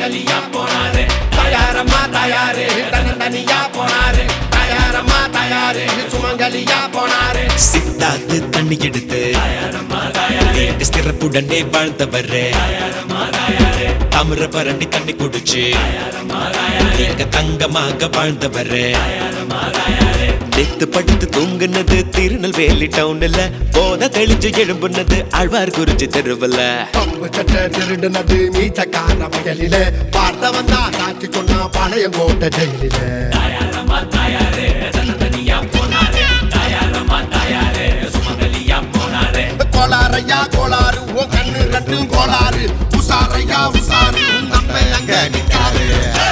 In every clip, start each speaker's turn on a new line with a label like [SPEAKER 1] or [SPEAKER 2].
[SPEAKER 1] சுமங்கலியா போனாரு தயாரம்மா தயாரு தனி தனியா போனாரு தயாரம்மா தயாரு சுமங்கலியா போனாரு
[SPEAKER 2] சித்தாத்து தண்ணி எடுத்து வீட்டு சிறப்புடனே வாழ்ந்தவரே தாமிர பரணி தண்ணி குடிச்சு எங்க தங்கமாக வாழ்ந்தவரே நெத்து படுத்து தூங்குனது திருநெல்வேலி டவுன்ல போத தெளிஞ்சு எழும்புனது ஆழ்வார் குறிஞ்சி தெருவுல
[SPEAKER 1] பம்பு சட்டை திருடுனது மீச்சக்கார வயலில பார்த்தவன் தான் காட்சி சொன்னா பழைய கோட்டை ஜெயிலில கோளாறையா கோளாறு உன் கண்ணு ரெண்டும் கோளாறு உசாரையா உசாரு உன் நம்ம அங்க நிக்காரு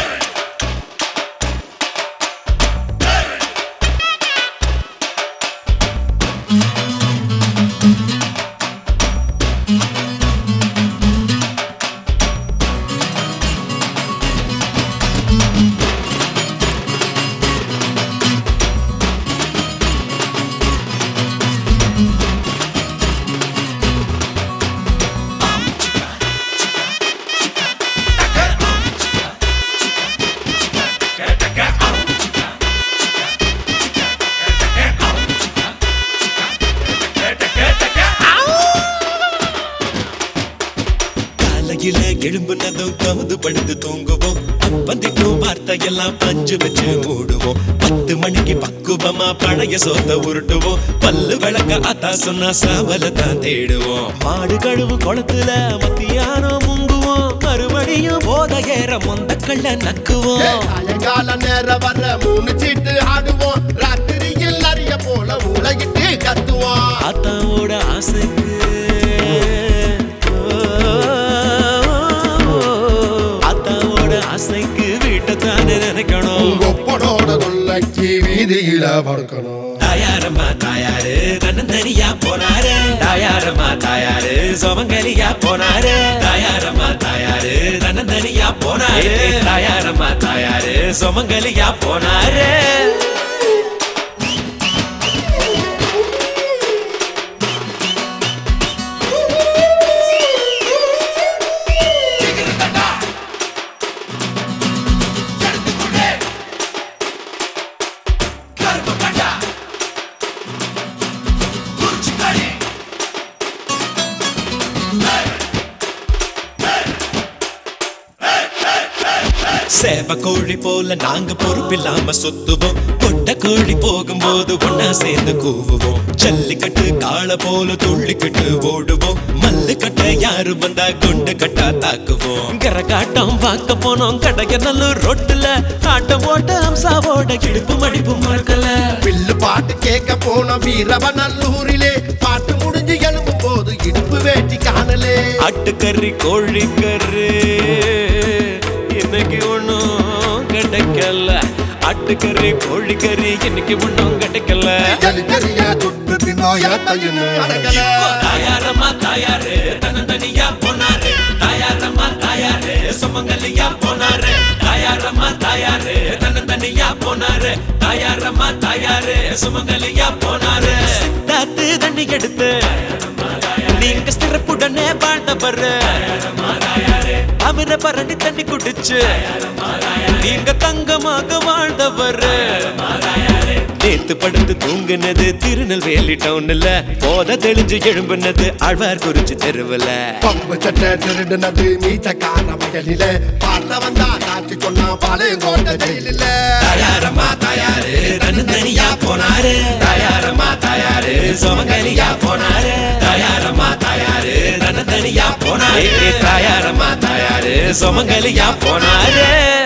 [SPEAKER 2] காலையில எழும்புனதும் கவுது படுத்து தூங்குவோம் வந்துட்டும் வார்த்தையெல்லாம் பஞ்சு வச்சு மூடுவோம் பத்து மணிக்கு பக்குவமா பழைய சோத்த உருட்டுவோம் பல்லு விளக்க அத்தா சொன்னா சாவல தான் தேடுவோம் மாடு கழுவு குளத்துல மத்தியானம் முங்குவோம் மறுபடியும் போத ஏற மொந்த கள்ள நக்குவோம்
[SPEAKER 1] சாயங்கால நேரம் வர மூணு சீட்டு ஆடுவோம் ராத்திரியில் அறிய போல உலகிட்டு கத்துவோம்
[SPEAKER 2] ஆத்தாவோட ஆசைக்கு ஆத்தாவோட ஆசைக்கு வீட்டை தானே நினைக்கணும்
[SPEAKER 1] கொப்பனோட கொள்ளைக்கு வீதியில படுக்கணும்
[SPEAKER 2] தாயாரம்மா தாயாரு தன்னந்தனியா போனாரு தாயாரம்மா தாயாரு சோமங்கலியா போனாரு தாயாரம்மா தாயாரு தன்னந்தனியா போனாரு தாயாரம்மா தாயாரு சோமங்கலியா போனாரு சேவ கோழி போல நாங்க பொறுப்பில்லாம சுத்துவோம் கொட்ட கோழி போகும்போது ஒன்னா சேர்ந்து கூவுவோம் ஜல்லிக்கட்டு காள போல துள்ளிக்கிட்டு ஓடுவோம் மல்லு கட்ட யாரு வந்தா குண்டு கட்டா தாக்குவோம் கரகாட்டம் பார்க்க போனோம் கடைய நல்லூர் ரோட்டுல ஆட்டம் ஓட்ட அம்சாவோட இடுப்பு மடிப்பு மறக்கல
[SPEAKER 1] பில்லு பாட்டு கேட்க போன வீரவநல்லூரிலே பாட்டு முடிஞ்சு எழும்பும் போது இடுப்பு வேட்டி காணலே
[SPEAKER 2] ஆட்டுக்கறி கோழிக்கறி இன்னைக்கு ஒண்ணும் கிடைக்கல ஆட்டுக்கறி கோழிக்கறி இன்னைக்கு ஒண்ணும் கிடைக்கல
[SPEAKER 1] ஜலிகரிய துட்டு தின்னோயத்தையும் அடங்கல
[SPEAKER 2] தாயாரம்மா தாயாரு தன்னந்தனியா போனாரு தாயாரம்மா தாயாரு சுமங்கலியா போனாரு தாயாரம்மா தாயாரு தன்னந்தனியா போனாரு தாயாரம்மா தாயாரு சுமங்கலியா போனாரு தாத்து தண்ணி எடுத்து நீங்க சிறப்புடனே வாழ்ந்தவர் அவரை பரணி தண்ணி குடிச்சு நீங்க தங்கமாக வாழ்ந்தவர் நேத்து படுத்து தூங்குனது திருநெல்வேலி டவுன்ல போத தெளிஞ்சு எழும்புனது ஆழ்வார் குறிச்சி தெருவுல
[SPEAKER 1] பம்பு சட்டை திருடுனது மீச்சக்கார வயலில பார்த்தவன் தான் காட்சி சொன்னா பாளையங்கோட்டை ஜெயிலில
[SPEAKER 2] தயாரம்மா தயாரு தனியா போனாரு தயாரம்மா தயாரு சோமங்கலியா போனாரு தயாரம்மா தயாரு தனியா போனாரு தயாரம்மா தயாரு சோமங்கலியா போனாரு